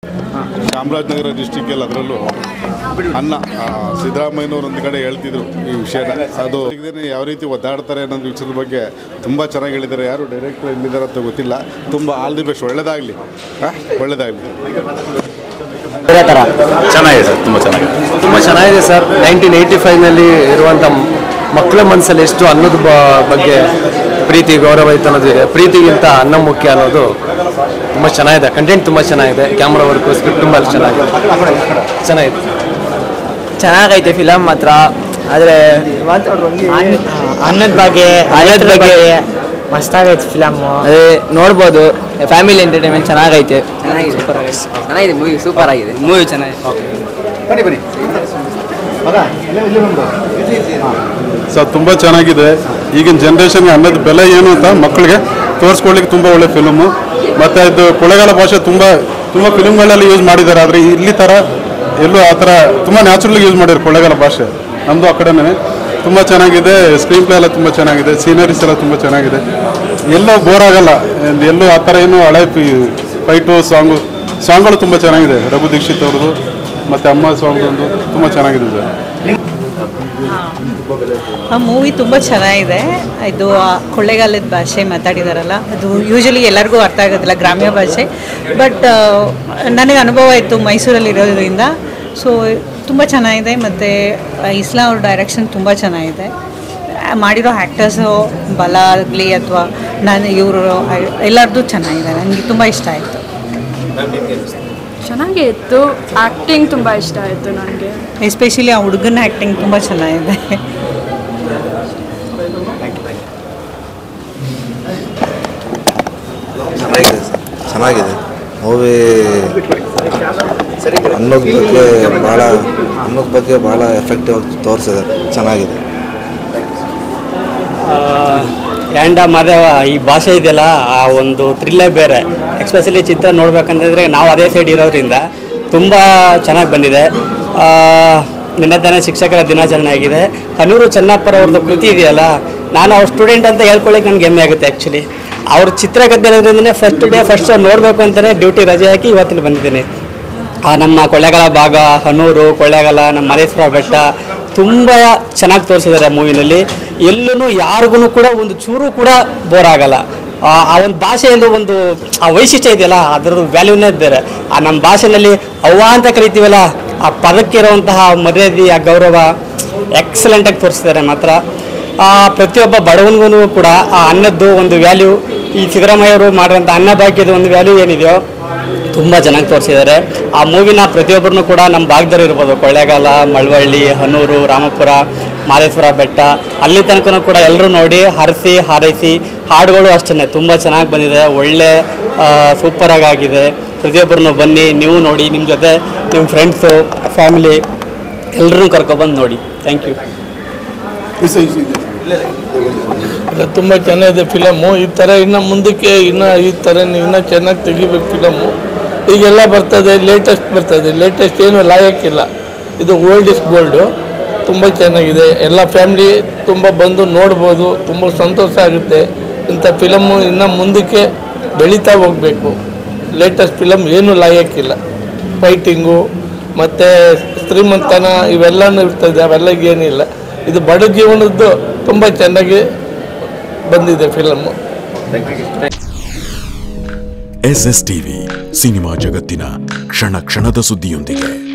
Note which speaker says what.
Speaker 1: ಚಾಮರಾಜನಗರ ಡಿಸ್ಟಿಕ್ಕಲ್ಲಿ ಅದರಲ್ಲೂ ಅನ್ನ ಆ, ಸಿದ್ದರಾಮಯ್ಯನವ್ರು ಒಂದು ಕಡೆ ಹೇಳ್ತಿದ್ರು ಈ ವಿಷಯನ ಅದು ಇದನ್ನೇ ಯಾವ ರೀತಿ ಒದ್ದಾಡ್ತಾರೆ ಅನ್ನೋದು ವಿಷಯದ ಬಗ್ಗೆ ತುಂಬ ಚೆನ್ನಾಗಿ ಹೇಳಿದ್ದಾರೆ ಯಾರು ಡೈರೆಕ್ಟರ್ ಎಲ್ಲಿದ್ದಾರೆ ಅಂತ ಗೊತ್ತಿಲ್ಲ ತುಂಬ ಆಲ್ ದಿ ಬೆಸ್ಟ್ ಒಳ್ಳೇದಾಗಲಿ ಒಳ್ಳೇದಾಗಲಿ
Speaker 2: ಬೇರೆ ಥರ
Speaker 3: ಚೆನ್ನಾಗಿದೆ ಸರ್ ತುಂಬ ಚೆನ್ನಾಗಿದೆ
Speaker 2: ತುಂಬ ಚೆನ್ನಾಗಿದೆ ಸರ್ ನೈನ್ಟೀನ್ ಏಯ್ಟಿ ಫೈವ್ನಲ್ಲಿ ಇರುವಂಥ ಮಕ್ಕಳ ಮನಸ್ಸಲ್ಲಿ ಎಷ್ಟು ಅನ್ನದ ಬ- ಬಗ್ಗೆ ಪ್ರೀತಿ ಗೌರವ ಇತ್ತು ಅನ್ನೋದಿದೆ ಪ್ರೀತಿಗಿಂತ ಅನ್ನ ಮುಖ್ಯ ಅನ್ನೋದು ತುಂಬ ಚೆನ್ನಾಗಿದೆ ಕಂಟೆಂಟ್ ತುಂಬ ಚೆನ್ನಾಗಿದೆ ಕ್ಯಾಮ್ರಾ ವರ್ಕು ಸ್ಕ್ರಿಪ್ಟ್ ತುಂಬ ಚೆನ್ನಾಗಿದೆ ಚೆನ್ನಾಗಿದೆ
Speaker 4: ಚೆನ್ನಾಗೈತೆ ಫಿಲಮ್ ಮಾತ್ರ ಆದರೆ ಅನ್ನದ ಬಗ್ಗೆ ಅನ್ನದ ಬಗ್ಗೆ ಮಸ್ತಾಗೈತೆ ಫಿಲಮ್ಮು ಅದೇ ನೋಡ್ಬೋದು ಫ್ಯಾಮಿಲಿ ಎಂಟರ್ಟೈನ್ಮೆಂಟ್ ಚೆನ್ನಾಗೈತೆ ಚೆನ್ನಾಗಿದೆ ಸೂಪರ್ ಆಗಿದೆ ಚೆನ್ನಾಗಿದೆ ಮೂವಿ ಸೂಪರ್ ಆಗಿದೆ ಮೂವಿ ಚೆನ್ನಾಗಿದೆ
Speaker 1: ಸರ್ ತುಂಬ ಚೆನ್ನಾಗಿದೆ ಈಗಿನ ಜನ್ರೇಷನ್ಗೆ ಅನ್ನದ ಬೆಲೆ ಏನು ಅಂತ ಮಕ್ಕಳಿಗೆ ತೋರಿಸ್ಕೊಡ್ಲಿಕ್ಕೆ ತುಂಬ ಒಳ್ಳೆ ಫಿಲಮು ಮತ್ತು ಇದು ಕೊಳೆಗಾಲ ಭಾಷೆ ತುಂಬ ತುಂಬ ಫಿಲ್ಮ್ಗಳಲ್ಲಿ ಯೂಸ್ ಮಾಡಿದ್ದಾರೆ ಆದರೆ ಇಲ್ಲಿ ಥರ ಎಲ್ಲೂ ಆ ಥರ ತುಂಬ ನ್ಯಾಚುರಲ್ ಯೂಸ್ ಮಾಡಿದ್ದಾರೆ ಕೊಳ್ಳೇಗಾಲ ಭಾಷೆ ನಮ್ಮದು ಆ ಕಡೆನೇ ತುಂಬ ಚೆನ್ನಾಗಿದೆ ಸ್ಕ್ರೀನ್ ಪ್ಲೇ ಎಲ್ಲ ತುಂಬ ಚೆನ್ನಾಗಿದೆ ಸೀನರೀಸ್ ಎಲ್ಲ ತುಂಬ ಚೆನ್ನಾಗಿದೆ ಎಲ್ಲೋ ಬೋರ್ ಆಗಲ್ಲ ಎಲ್ಲೂ ಆ ಥರ ಏನು ಹಳೆ ಫೈಟು ಸಾಂಗು ಸಾಂಗ್ಗಳು ತುಂಬ ಚೆನ್ನಾಗಿದೆ ರಘು ದೀಕ್ಷಿತ್ ಅವ್ರದ್ದು ಮತ್ತು ಅಮ್ಮ ಸಾಂಗ್ ಒಂದು ತುಂಬ ಚೆನ್ನಾಗಿದೆ ಸರ್
Speaker 5: ಆ ಮೂವಿ ತುಂಬ ಚೆನ್ನಾಗಿದೆ ಇದು ಆ ಕೊಳ್ಳೇಗಾಲದ ಭಾಷೆ ಮಾತಾಡಿದಾರಲ್ಲ ಅದು ಯೂಶಲಿ ಎಲ್ಲರಿಗೂ ಅರ್ಥ ಆಗೋದಿಲ್ಲ ಗ್ರಾಮ್ಯ ಭಾಷೆ ಬಟ್ ನನಗೆ ಅನುಭವ ಇತ್ತು ಮೈಸೂರಲ್ಲಿ ಇರೋದ್ರಿಂದ ಸೊ ತುಂಬ ಚೆನ್ನಾಗಿದೆ ಮತ್ತು ಇಸ್ಲಾ ಅವ್ರ ಡೈರೆಕ್ಷನ್ ತುಂಬ ಚೆನ್ನಾಗಿದೆ ಆ, ಮಾಡಿರೋ ಆ್ಯಕ್ಟರ್ಸು ಬಲ ಆಗಲಿ ಅಥವಾ ನಾನು ಇವರು ಎಲ್ಲರದ್ದು ಚೆನ್ನಾಗಿದೆ ನನಗೆ ತುಂಬ ಇಷ್ಟ ಆಯಿತು
Speaker 6: ಚೆನ್ನಾಗೇ ಇತ್ತು ಆ್ಯಕ್ಟಿಂಗ್ ತುಂಬ ಇಷ್ಟ ಆಯಿತು ನನಗೆ
Speaker 5: ಎಸ್ಪೆಷಲಿ ಆ ಹುಡುಗನ ಆ್ಯಕ್ಟಿಂಗ್ ತುಂಬ ಚೆನ್ನಾಗಿದೆ
Speaker 7: ಚೆನ್ನಾಗಿದೆ ಸರ್ ಚೆನ್ನಾಗಿದೆ ಮೂವಿ ಅನ್ನೋದ ಬಗ್ಗೆ ಭಾಳ ಅನ್ನೋದ ಬಗ್ಗೆ ಭಾಳ ಎಫೆಕ್ಟಿವ್ ತೋರಿಸಿದ್ದಾರೆ ಚೆನ್ನಾಗಿದೆ
Speaker 4: ಯಾಂಡ ಮಾದೇವ ಈ ಭಾಷೆ ಇದೆಯಲ್ಲ ಆ ಒಂದು ಥ್ರಿಲ್ಲೇ ಬೇರೆ ಎಕ್ಸ್ಪೆಷಲಿ ಚಿತ್ರ ನೋಡ್ಬೇಕಂತಂದರೆ ನಾವು ಅದೇ ಸೈಡ್ ಇರೋದ್ರಿಂದ ತುಂಬ ಚೆನ್ನಾಗಿ ಬಂದಿದೆ ಆ, ನಿನ್ನೆ ತಾನೇ ಶಿಕ್ಷಕರ ದಿನಾಚರಣೆ ಆಗಿದೆ ಹನೂರು ಚೆನ್ನಪ್ಪರ ಅವ್ರದ್ದು ಕೃತಿ ಇದೆಯಲ್ಲ ನಾನು ಅವ್ರ ಸ್ಟೂಡೆಂಟ್ ಅಂತ ಹೇಳ್ಕೊಳ್ಳಿಕ್ಕೆ ನನಗೆ ಹೆಮ್ಮೆ ಆಗುತ್ತೆ ಆ್ಯಕ್ಚುಲಿ ಅವ್ರ ಚಿತ್ರಗದ್ದೆರೋದ್ರಿಂದನೇ ಫಸ್ಟ್ ಡೇ ಫಸ್ಟ್ ನೋಡಬೇಕು ಅಂತಲೇ ಡ್ಯೂಟಿ ರಜೆ ಹಾಕಿ ಇವತ್ತಿಲ್ಲಿ ಬಂದಿದ್ದೀನಿ ಆ ನಮ್ಮ ಕೊಳ್ಳೇಗಾಲ ಭಾಗ ಹನೂರು ಕೊಳ್ಳೇಗಾಲ ನಮ್ಮ ಮಲೇಶ್ವರ ಬೆಟ್ಟ ತುಂಬ ಚೆನ್ನಾಗಿ ತೋರಿಸಿದ್ದಾರೆ ಮೂವಿನಲ್ಲಿ ಎಲ್ಲೂ ಯಾರಿಗೂ ಕೂಡ ಒಂದು ಚೂರು ಕೂಡ ಬೋರ್ ಆಗಲ್ಲ ಆ ಆ ಒಂದು ಭಾಷೆಯಲ್ಲಿ ಒಂದು ಆ ವೈಶಿಷ್ಟ್ಯ ಇದೆಯಲ್ಲ ಅದರದ್ದು ವ್ಯಾಲ್ಯೂನೇ ಬೇರೆ ಆ ನಮ್ಮ ಭಾಷೆನಲ್ಲಿ ಅವ್ವ ಅಂತ ಕರಿತೀವಲ್ಲ ಆ ಪದಕ್ಕಿರುವಂತಹ ಮರ್ಯಾದೆ ಆ ಗೌರವ ಎಕ್ಸಲೆಂಟಾಗಿ ತೋರಿಸಿದ್ದಾರೆ ಮಾತ್ರ ಆ ಪ್ರತಿಯೊಬ್ಬ ಬಡವನಿಗೂ ಕೂಡ ಆ ಅನ್ನದ್ದು ಒಂದು ವ್ಯಾಲ್ಯೂ ಈ ಸಿದ್ದರಾಮಯ್ಯ ಅವರು ಮಾಡಿರೋಂಥ ಅನ್ನಭಾಗ್ಯದ ಒಂದು ವ್ಯಾಲ್ಯೂ ಏನಿದೆಯೋ ತುಂಬ ಚೆನ್ನಾಗಿ ತೋರಿಸಿದ್ದಾರೆ ಆ ಮೂವಿನ ಪ್ರತಿಯೊಬ್ಬರನ್ನು ಕೂಡ ನಮ್ಮ ಭಾಗದಲ್ಲಿ ಇರ್ಬೋದು ಕೊಳ್ಳೇಗಾಲ ಮಳವಳ್ಳಿ ಹನೂರು ರಾಮಪುರ ಮಾದೇಶ್ವರ ಬೆಟ್ಟ ಅಲ್ಲಿ ತನಕ ಕೂಡ ಎಲ್ಲರೂ ನೋಡಿ ಹರಿಸಿ ಹಾರೈಸಿ ಹಾಡುಗಳು ಅಷ್ಟೇ ತುಂಬ ಚೆನ್ನಾಗಿ ಬಂದಿದೆ ಒಳ್ಳೆ ಸೂಪರಾಗಿ ಆಗಿದೆ ಪ್ರತಿಯೊಬ್ಬರನ್ನು ಬನ್ನಿ ನೀವು ನೋಡಿ ನಿಮ್ಮ ಜೊತೆ ನಿಮ್ಮ ಫ್ರೆಂಡ್ಸು ಫ್ಯಾಮಿಲಿ ಎಲ್ಲರೂ ಕರ್ಕೊಬಂದು ನೋಡಿ ಥ್ಯಾಂಕ್ ಯು
Speaker 8: ತುಂಬ ಚೆನ್ನಾಗಿದೆ ಫಿಲಮು ಈ ಥರ ಇನ್ನು ಮುಂದಕ್ಕೆ ಇನ್ನು ಈ ಥರ ಇನ್ನೂ ಚೆನ್ನಾಗಿ ತೆಗಿಬೇಕು ಫಿಲಮು ಈಗೆಲ್ಲ ಬರ್ತದೆ ಲೇಟೆಸ್ಟ್ ಬರ್ತದೆ ಲೇಟೆಸ್ಟ್ ಏನು ಲಾಯಕ್ಕಿಲ್ಲ ಇದು ಓಲ್ಡ್ ಇಸ್ ಗೋಲ್ಡು ತುಂಬ ಚೆನ್ನಾಗಿದೆ ಎಲ್ಲ ಫ್ಯಾಮ್ಲಿ ತುಂಬ ಬಂದು ನೋಡ್ಬೋದು ತುಂಬ ಸಂತೋಷ ಆಗುತ್ತೆ ಇಂಥ ಫಿಲಮ್ಮು ಇನ್ನು ಮುಂದಕ್ಕೆ ಬೆಳೀತಾ ಹೋಗಬೇಕು ಲೇಟೆಸ್ಟ್ ಫಿಲಮ್ ಏನು ಲಾಯಕ್ಕಿಲ್ಲ ಫೈಟಿಂಗು ಮತ್ತು ಶ್ರೀಮಂತನ ಇವೆಲ್ಲನೂ ಇರ್ತದೆ ಅವೆಲ್ಲ ಏನಿಲ್ಲ ಇದು ಬಡ ಜೀವನದ್ದು ತುಂಬ ಚೆನ್ನಾಗಿ ಬಂದಿದೆ ಫಿಲಮ್ಮು
Speaker 9: ಎಸ್ ಎಸ್ ಟಿವಿ ಸಿನಿಮಾ ಜಗತ್ತಿನ ಕ್ಷಣ ಕ್ಷಣದ ಸುದ್ದಿಯೊಂದಿಗೆ